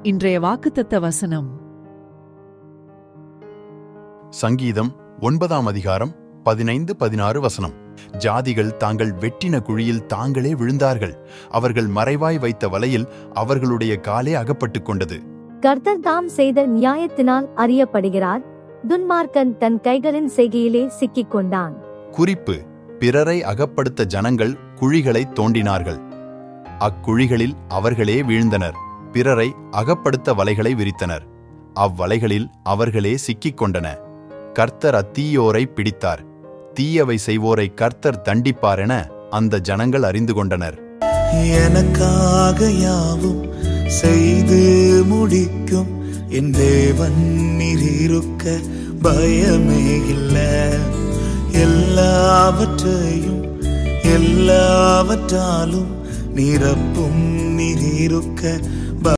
இன்றைய வாக்குத்தத்த வசனம் சங்கீதம் ஒன்பதாம் அதிகாரம் பதினைந்து பதினாறு வசனம் ஜாதிகள் தாங்கள் வெட்டின குழியில் தாங்களே விழுந்தார்கள் அவர்கள் மறைவாய் வைத்த வலையில் அவர்களுடைய காலே அகப்பட்டுக் கொண்டது கர்த்தர் தாம் செய்த நியாயத்தினால் அறியப்படுகிறார் துன்மார்க்கன் தன் கைகளின் செய்கையிலே சிக்கிக் கொண்டான் குறிப்பு பிறரை அகப்படுத்த ஜனங்கள் குழிகளை தோண்டினார்கள் அக்குழிகளில் அவர்களே வீழ்ந்தனர் பிறரை அகப்படுத்த வலைகளை விரித்தனர் அவ்வலைகளில் அவர்களே சிக்கிக் கொண்டன கர்த்தர் அத்தீயோரை பிடித்தார் தீயவை செய்வோரை கர்த்தர் தண்டிப்பார் என அந்த ஜனங்கள் அறிந்து கொண்டனர் எனக்காக யாவும் செய்து முடிக்கும் என் தேவன் நீரிருக்க பயமே இல்ல எல்லாவற்றையும் எல்லாவற்றாலும் நிரப்பும் நீரிருக்க